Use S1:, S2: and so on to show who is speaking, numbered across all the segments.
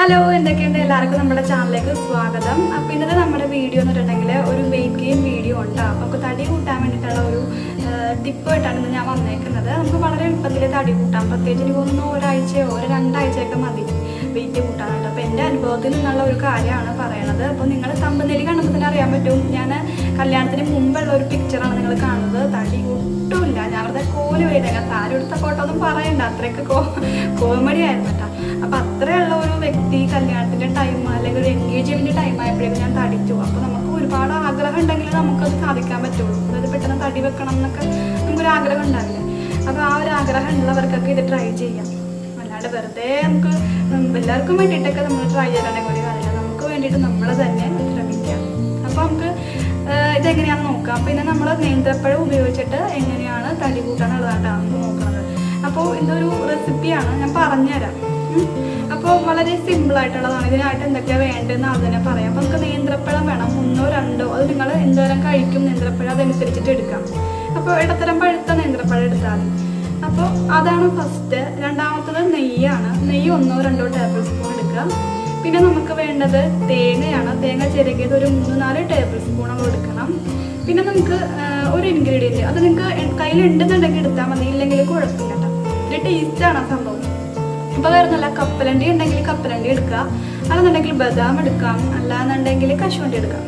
S1: Hello എന്തൊക്കെയുണ്ട് എല്ലാവർക്കും നമ്മുടെ ചാനലിലേക്ക് സ്വാഗതം അപ്പോൾ ഇന്നത്തെ നമ്മുടെ വീഡിയോ എന്ന് പറഞ്ഞിട്ടുണ്ടെങ്കിൽ ഒരു വെയിറ്റ് ഗെയിൻ വീഡിയോ ഉണ്ട് അപ്പോൾ നമുക്ക് തടി കൂട്ടാൻ വേണ്ടിയിട്ടുള്ള ഒരു ടിപ്പായിട്ടാണ് ഇന്ന് ഞാൻ വന്നേക്കുന്നത് നമുക്ക് വളരെ എളുപ്പത്തിൽ തടി കൂട്ടാം പ്രത്യേകിച്ച് എനിക്ക് തോന്നുന്നു ഒരാഴ്ചയോ ഒരു രണ്ടാഴ്ചയൊക്കെ മതി വെയിറ്റ് കൂട്ടാനായിട്ട് അപ്പോൾ എൻ്റെ അനുഭവത്തിൽ നിന്നുള്ള ഒരു കാര്യമാണ് പറയണത് അപ്പോൾ നിങ്ങൾ തമ്പനിൽ കാണുമ്പോൾ തന്നെ അറിയാൻ പറ്റും ഞാൻ കല്യാണത്തിന് മുമ്പുള്ള ഒരു പിക്ചറാണ് നിങ്ങൾ കാണുന്നത് തടി ഒട്ടുമില്ല ഞാൻ വെറുതെ കോല് പോയിട്ടേക്കാം താരം എടുത്ത ഫോട്ടോ ഒന്നും പറയണ്ട അത്രയൊക്കെ കോ കോമഡി ആയിരുന്നു കേട്ടോ അപ്പം അത്രയുള്ള ഒരു വ്യക്തി കല്യാണത്തിൻ്റെ ടൈം അല്ലെങ്കിൽ ഒരു എൻഗേജ്മെൻറ്റ് ടൈം ആയപ്പോഴേക്കും ഞാൻ തടിച്ചു അപ്പോൾ നമുക്ക് ഒരുപാട് ആഗ്രഹം ഉണ്ടെങ്കിൽ നമുക്കത് സാധിക്കാൻ പറ്റുള്ളൂ അതായത് പെട്ടെന്ന് തടി വെക്കണം എന്നൊക്കെ നമുക്കൊരു ആഗ്രഹം ഉണ്ടാവില്ല അപ്പോൾ ആ ഒരു ആഗ്രഹം ഉള്ളവർക്കൊക്കെ ഇത് ട്രൈ ചെയ്യാം അല്ലാണ്ട് വെറുതെ നമുക്ക് ഉം എല്ലാവർക്കും വേണ്ടിയിട്ടൊക്കെ നമ്മൾ ട്രൈ ചെയ്യണമെങ്കിൽ ഒരു കാര്യമില്ല നമുക്ക് വേണ്ടിയിട്ട് നമ്മൾ തന്നെ ശ്രമിക്കാം അപ്പോൾ നമുക്ക് ആഹ് ഇതെങ്ങനെയാണെന്ന് നോക്കാം പിന്നെ നമ്മൾ നേന്ത്രപ്പഴം ഉപയോഗിച്ചിട്ട് എങ്ങനെയാണ് തടി കൂട്ടാനുള്ളതായിട്ടാണ് നോക്കുന്നത് അപ്പോൾ ഇതൊരു റെസിപ്പിയാണ് ഞാൻ പറഞ്ഞുതരാം ഉം. അപ്പോൾ വളരെ സിമ്പിൾ ആയിട്ടുള്ളതാണ് ഇതിനായിട്ട് എന്തൊക്കെയാണ് വേണ്ടതെന്ന് അത് തന്നെ പറയാം അപ്പോൾ നമുക്ക് നേന്ത്രപ്പഴം വേണം ഒന്നോ രണ്ടോ അത് നിങ്ങൾ എന്തോരം കഴിക്കും നേന്ത്രപ്പഴം അതനുസരിച്ചിട്ട് എടുക്കാം അപ്പോൾ ഇടത്തരം പഴുത്ത നേന്ത്രപ്പഴം എടുത്താൽ മതി അപ്പോൾ അതാണ് ഫസ്റ്റ് രണ്ടാമത്തത് നെയ്യാണ് നെയ്യ് ഒന്നോ രണ്ടോ ടേബിൾ സ്പൂൺ എടുക്കുക പിന്നെ നമുക്ക് വേണ്ടത് തേങ്ങയാണ് തേങ്ങ ചിരകിയത് ഒരു മൂന്ന് നാല് ടേബിൾ സ്പൂണോളം എടുക്കണം പിന്നെ നമുക്ക് ആ, ഒരു ഇൻഗ്രീഡിയൻറ്റ് അത് നിങ്ങൾക്ക് കയ്യിലുണ്ടെന്നുണ്ടെങ്കിൽ എടുത്താൽ മതി ഇല്ലെങ്കിൽ കുഴപ്പമില്ല കേട്ടോ ഒരു ടേസ്റ്റാണ് ആ സംഭവം അപ്പോൾ വേറെ നല്ല കപ്പലണ്ടി ഉണ്ടെങ്കിൽ കപ്പലണ്ടി എടുക്കുക അല്ലെന്നുണ്ടെങ്കിൽ ബദാം എടുക്കാം അല്ലാന്നുണ്ടെങ്കിൽ കശുവണ്ടി എടുക്കാം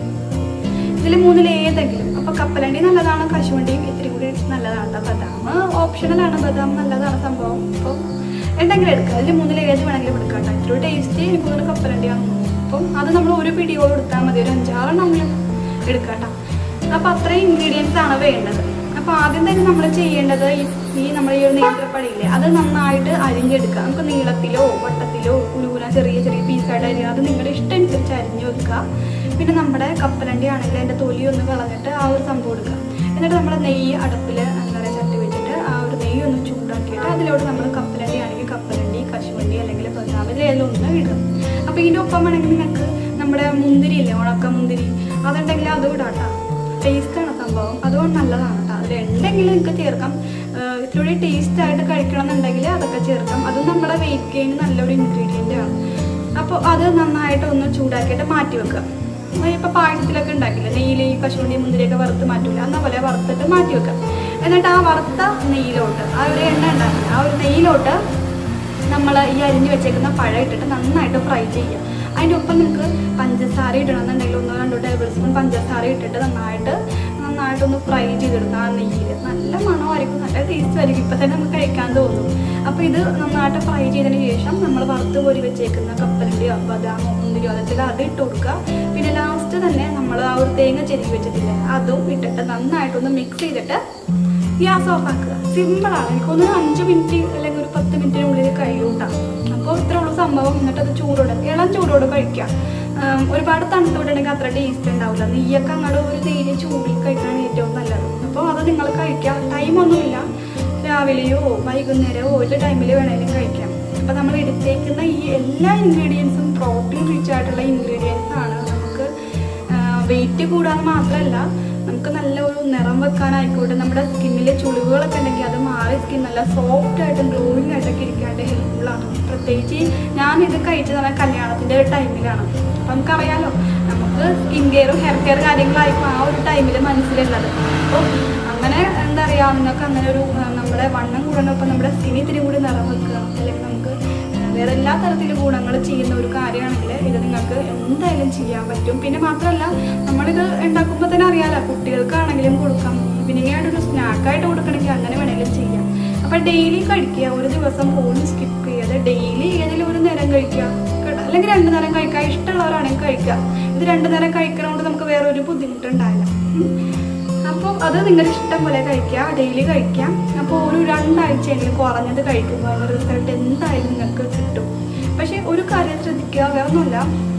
S1: ഇതിൽ മൂന്നിൽ ഏതെങ്കിലും അപ്പോൾ കപ്പലണ്ടി നല്ലതാണ് കശുവണ്ടിയും ഇത്തിരി കൂടി നല്ലതാണ് കേട്ടോ ബദാം ഓപ്ഷണലാണ് ബദാം നല്ലതാണ് സംഭവം അപ്പോൾ എന്തെങ്കിലും എടുക്കുക അതിൽ മൂന്നിൽ ഏത് വേണമെങ്കിലും എടുക്കാം കേട്ടോ ഇത്തിരി ടേസ്റ്റ് എനിക്ക് തോന്നുന്നു കപ്പലണ്ടിയാണ് അപ്പം അത് നമ്മൾ ഒരു പിടിയോട് എടുത്താൽ മതി ഒരു അഞ്ചാറെണ്ണമെങ്കിലും എടുക്കാം കേട്ടോ അപ്പോൾ അത്രയും ഇൻഗ്രീഡിയൻസ് ആണ് വേണ്ടത് അപ്പോൾ ആദ്യം തന്നെ നമ്മൾ ചെയ്യേണ്ടത് ഈ ഈ നമ്മൾ ഈ ഒരു നേന്ത്രപ്പഴയില്ലേ അത് നന്നായിട്ട് അരിഞ്ഞെടുക്കുക നമുക്ക് നീളത്തിലോ വട്ടത്തിലോ ഉരുകുന ചെറിയ ചെറിയ പീസായിട്ട് അരിയുക അത് നിങ്ങളുടെ ഇഷ്ടം അനുസരിച്ച് അരിഞ്ഞു വെക്കുക പിന്നെ നമ്മുടെ കപ്പലണ്ടി ആണെങ്കിൽ അതിൻ്റെ തൊലി ഒന്ന് കളഞ്ഞിട്ട് ആ ഒരു സംഭവം എടുക്കുക എന്നിട്ട് നമ്മൾ നെയ്യ് അടുപ്പിൽ എന്താ പറയുക ചട്ടി വെച്ചിട്ട് ആ ഒരു നെയ്യ് ഒന്ന് ചൂടാക്കിയിട്ട് അതിലോട്ട് നമ്മൾ കപ്പലണ്ടി ആണെങ്കിൽ കപ്പലണ്ടി കശുവണ്ടി അല്ലെങ്കിൽ ബദാം ഇതിലെല്ലാം ഒന്ന് ഇടും അപ്പോൾ ഇതിൻ്റെ ഒപ്പം വേണമെങ്കിൽ നിങ്ങൾക്ക് നമ്മുടെ മുന്തിരി ഇല്ലേ ഉണക്ക മുന്തിരി അതുണ്ടെങ്കിൽ അതും ഇടാട്ടോ ടേസ്റ്റാണ് സംഭവം അതുകൊണ്ട് നല്ലതാണ് കേട്ടോ അതിലുണ്ടെങ്കിൽ നിങ്ങൾക്ക് ചേർക്കാം ആഹ് ഇത്തിരി ടേസ്റ്റ് ആയിട്ട് കഴിക്കണം എന്നുണ്ടെങ്കിൽ അതൊക്കെ ചേർക്കാം അതും നമ്മുടെ വെയിറ്റ് ഗെയിൻ നല്ലൊരു ഇൻഗ്രീഡിയൻ്റ് ആണ് അപ്പോൾ അത് നന്നായിട്ട് ഒന്ന് ചൂടാക്കിയിട്ട് മാറ്റി വെക്കുക ഇപ്പോൾ പായസത്തിലൊക്കെ ഉണ്ടാക്കില്ല നെയ്യിൽ ഈ കശുവണ്ടി മുന്തിരിയൊക്കെ വറുത്ത് മാറ്റില്ല എന്ന പോലെ വറുത്തിട്ട് മാറ്റി വെക്കുക എന്നിട്ട് ആ വറുത്ത നെയ്യിലോട്ട് ആ ഒരു എണ്ണ ഉണ്ടാക്കില്ല ആ ഒരു നെയ്യിലോട്ട് നമ്മൾ ഈ അരിഞ്ഞു വെച്ചേക്കുന്ന പഴം ഇട്ടിട്ട് നന്നായിട്ട് ഫ്രൈ ചെയ്യുക അതിൻ്റെ ഒപ്പം നിങ്ങൾക്ക് പഞ്ചസാര ഇടണമെന്നുണ്ടെങ്കിൽ ഒന്നോ രണ്ടോ ടേബിൾ സ്പൂൺ പഞ്ചസാര ഇട്ടിട്ട് നന്നായിട്ട് നന്നായിട്ടൊന്ന് ഫ്രൈ ചെയ്തെടുക്കുക ആ നെയ്യിൽ നല്ല മണമായിരിക്കും നല്ല ടേസ്റ്റ് ആയിരിക്കും ഇപ്പം തന്നെ നമുക്ക് കഴിക്കാൻ തോന്നും അപ്പോൾ ഇത് നന്നായിട്ട് ഫ്രൈ ചെയ്തതിന് ശേഷം നമ്മൾ വറുത്ത് പൊരി വെച്ചേക്കുന്ന കപ്പലിൻ്റെയോ ബദാമോ മുന്തിരിയോ അതൊക്കെ അത് ഇട്ട് കൊടുക്കുക പിന്നെ ലാസ്റ്റ് തന്നെ നമ്മൾ ആ ഒരു തേങ്ങ ചെരുക്കി വെച്ചിട്ടില്ലേ അതും ഇട്ടിട്ട് നന്നായിട്ടൊന്ന് മിക്സ് ചെയ്തിട്ട് ഗ്യാസ് ഓഫ് ആക്കുക സിമ്പിളാണ് എനിക്കൊന്ന് അഞ്ച് മിനിറ്റ് അല്ലെങ്കിൽ ഒരു പത്ത് മിനിറ്റിനുള്ളിൽ കഴിയൂട്ടാം അപ്പോൾ ഇത്രേ ഉള്ളൂ സംഭവം എന്നിട്ട് അത് ചൂടോടെ ഇളം ചൂടോടെ കഴിക്കുക ആം, ഒരുപാട് തണുത്ത് വിടണമെങ്കിൽ അത്ര ടേസ്റ്റ് ഉണ്ടാവില്ല നെയ്യൊക്കെ അങ്ങോട്ട് ഒരു നേരിയ ചൂടിൽ കഴിക്കാനാണ് ഏറ്റവും നല്ലത് അപ്പോൾ അത് നിങ്ങൾ കഴിക്കുക ടൈമൊന്നുമില്ല രാവിലെയോ വൈകുന്നേരമോ ഒരു ടൈമിൽ വേണമെങ്കിലും കഴിക്കാം അപ്പോൾ നമ്മൾ എടുത്തേക്കുന്ന ഈ എല്ലാ ഇൻഗ്രീഡിയൻസും പ്രോട്ടീൻ റിച്ച് ആയിട്ടുള്ള ഇൻഗ്രീഡിയൻസ് ആണ് നമുക്ക് വെയിറ്റ് കൂടാന്ന് മാത്രമല്ല നമുക്ക് നല്ല ഒരു നിറം വെക്കാനായിക്കോട്ടെ നമ്മുടെ സ്കിന്നിലെ ചുളിവുകളൊക്കെ ഉണ്ടെങ്കിൽ അത് മാറി സ്കിൻ നല്ല സോഫ്റ്റ് ആയിട്ടും ഗ്ലോയിങ് ആയിട്ടൊക്കെ ഇരിക്കാണ്ട് ഹെൽപ്ഫുൾ ആണ് പ്രത്യേകിച്ച് ഞാൻ ഇത് കഴിച്ചത് പറഞ്ഞാൽ കല്യാണത്തിൻ്റെ ടൈമിലാണ് അപ്പം നമുക്കറിയാലോ നമുക്ക് സ്കിൻ കെയറും ഹെയർ കെയർ കാര്യങ്ങളായിരിക്കും ആ ഒരു ടൈമിൽ മനസ്സിലുള്ളത് അപ്പോൾ അങ്ങനെ എന്താ പറയുക നിങ്ങൾക്ക് അങ്ങനെ ഒരു ആ, നമ്മുടെ വണ്ണം കൂടണപ്പം നമ്മുടെ സ്കിൻ ഇത്തിരി കൂടി നിറം വെക്കുക അല്ലെങ്കിൽ നമുക്ക് ആ, വേറെ എല്ലാ തരത്തിലും ഗുണങ്ങൾ ചെയ്യുന്ന ഒരു കാര്യമാണെങ്കിൽ ഇത് നിങ്ങൾക്ക് എന്തായാലും ചെയ്യാൻ പറ്റും പിന്നെ മാത്രമല്ല നമ്മളിത് ഉണ്ടാക്കുമ്പോൾ തന്നെ അറിയാലോ കുട്ടികൾക്കാണെങ്കിലും കൊടുക്കാം ഈവനിങ് ആയിട്ടൊരു സ്നാക്കായിട്ട് കൊടുക്കണമെങ്കിൽ അങ്ങനെ വേണമെങ്കിലും ചെയ്യാം അപ്പോൾ ഡെയിലി കഴിക്കുക ഒരു ദിവസം പോലും സ്കിപ്പ് ചെയ്യാതെ ഡെയിലി ഏതെങ്കിലും ഒരു നേരം കഴിക്കുക കേട്ടോ അല്ലെങ്കിൽ രണ്ട് നേരം കഴിക്കുക ഇഷ്ടമുള്ളവരാണെങ്കിൽ കഴിക്കുക ഇത് രണ്ട് നേരം കഴിക്കണോണ്ട് നമുക്ക് വേറെ ഒരു ബുദ്ധിമുട്ടുണ്ടാവില്ല ഉം. അപ്പോൾ അത് നിങ്ങളുടെ ഇഷ്ടം പോലെ കഴിക്കുക ഡെയിലി കഴിക്കാം അപ്പോൾ ഒരു രണ്ടാഴ്ചയെങ്കിലും കുറഞ്ഞത് കഴിക്കുമ്പോൾ അതിൻ്റെ റിസൾട്ട് എന്തായാലും നിങ്ങൾക്ക് കിട്ടും പക്ഷേ ഒരു കാര്യം ശ്രദ്ധിക്കുക വേറെ ഒന്നുമില്ല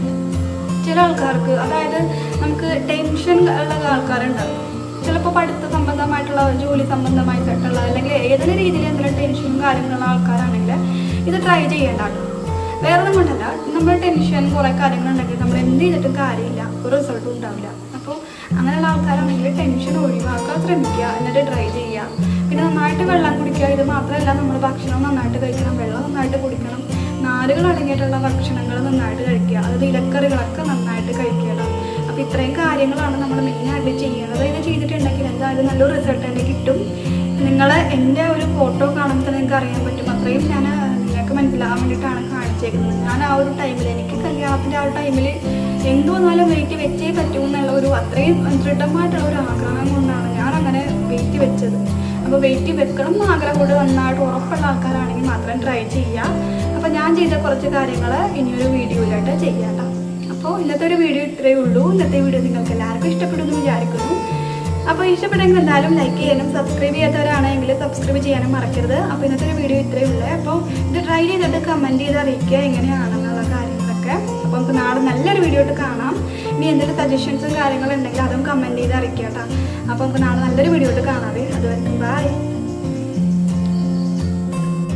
S1: ചില ആൾക്കാർക്ക് അതായത് നമുക്ക് ടെൻഷൻ ഉള്ള ആൾക്കാരുണ്ടാവും ചിലപ്പോൾ പഠിത്ത സംബന്ധമായിട്ടുള്ള ജോലി സംബന്ധമായിട്ടുള്ള അല്ലെങ്കിൽ ഏതെങ്കിലും രീതിയിൽ എന്തെങ്കിലും ടെൻഷനും കാര്യങ്ങളുള്ള ആൾക്കാരാണെങ്കിൽ ഇത് ട്രൈ ചെയ്യേണ്ട കേട്ടോ വേറെ ഒന്നും കൊണ്ടല്ല നമ്മൾ ടെൻഷൻ കുറേ കാര്യങ്ങളുണ്ടെങ്കിൽ നമ്മൾ എന്ത് ചെയ്തിട്ടും കാര്യമില്ല ഒരു റിസൾട്ടും ഉണ്ടാവില്ല അപ്പോൾ അങ്ങനെയുള്ള ആൾക്കാരാണെങ്കിൽ ടെൻഷൻ ഒഴിവാക്കാൻ ശ്രമിക്കുക എന്നിട്ട് ട്രൈ ചെയ്യുക പിന്നെ നന്നായിട്ട് വെള്ളം കുടിക്കുക ഇത് മാത്രമല്ല നമ്മൾ ഭക്ഷണം നന്നായിട്ട് കഴിക്കണം വെള്ളം നന്നായിട്ട് കുടിക്കണം നാരുകൾ അടങ്ങിയിട്ടുള്ള ഭക്ഷണങ്ങൾ നന്നായിട്ട് പച്ചക്കറികളൊക്കെ നന്നായിട്ട് കഴിക്കണം അപ്പോൾ ഇത്രയും കാര്യങ്ങളാണ് നമ്മൾ മെയിനായിട്ട് ചെയ്യേണ്ടത് ഇത് ചെയ്തിട്ടുണ്ടെങ്കിൽ എന്തായാലും നല്ലൊരു റിസൾട്ട് തന്നെ കിട്ടും നിങ്ങൾ എൻ്റെ ഒരു ഫോട്ടോ കാണുമ്പോൾ തന്നെ നിങ്ങൾക്ക് അറിയാൻ പറ്റും അത്രയും ഞാൻ നിങ്ങൾക്ക് മനസ്സിലാകാൻ വേണ്ടിയിട്ടാണ് കാണിച്ചേക്കുന്നത് ഞാൻ ആ ഒരു ടൈമിൽ എനിക്ക് കല്യാണത്തിൻ്റെ ആ ഒരു ടൈമിൽ എന്ത് വന്നാലും വെയിറ്റ് വെച്ചേ പറ്റൂ എന്നുള്ള ഒരു അത്രയും ദൃഢമായിട്ടുള്ള ഒരു ആഗ്രഹം കൊണ്ടാണ് ഞാൻ അങ്ങനെ വെയിറ്റ് വെച്ചത് അപ്പോൾ വെയിറ്റ് വെക്കണം എന്ന് ആഗ്രഹം കൊണ്ട് നന്നായിട്ട് ഉറപ്പുള്ള ആൾക്കാരാണെങ്കിൽ മാത്രം ട്രൈ ചെയ്യുക അപ്പോൾ ഞാൻ ചെയ്ത കുറച്ച് കാര്യങ്ങൾ ഇനിയൊരു വീഡിയോയിലായിട്ട് ചെയ്യാം കേട്ടോ അപ്പോൾ ഇന്നത്തെ ഒരു വീഡിയോ ഇത്രയേ ഉള്ളൂ ഇന്നത്തെ വീഡിയോ നിങ്ങൾക്ക് എല്ലാവർക്കും ഇഷ്ടപ്പെടുമെന്ന് വിചാരിക്കുന്നു അപ്പോൾ ഇഷ്ടപ്പെട്ടെങ്കിൽ എന്തായാലും ലൈക്ക് ചെയ്യാനും സബ്സ്ക്രൈബ് ചെയ്യാത്തവരാണെങ്കിൽ സബ്സ്ക്രൈബ് ചെയ്യാനും മറക്കരുത് അപ്പോൾ ഇന്നത്തെ ഒരു വീഡിയോ ഇത്രയേ ഉള്ളൂ അപ്പോൾ ഇത് ട്രൈ ചെയ്തിട്ട് കമൻറ്റ് ചെയ്ത് അറിയിക്കുക എങ്ങനെയാണെന്നുള്ള കാര്യങ്ങളൊക്കെ അപ്പോൾ നമുക്ക് നാളെ നല്ലൊരു വീഡിയോ ആയിട്ട് കാണാം ഇനി എന്തെങ്കിലും സജഷൻസും കാര്യങ്ങളും ഉണ്ടെങ്കിൽ അതും കമൻറ്റ് ചെയ്ത് അറിയിക്കുക കേട്ടോ അപ്പോൾ നമുക്ക് നാളെ നല്ലൊരു വീഡിയോ ആയിട്ട് കാണാവേ അതുവരെ ബൈ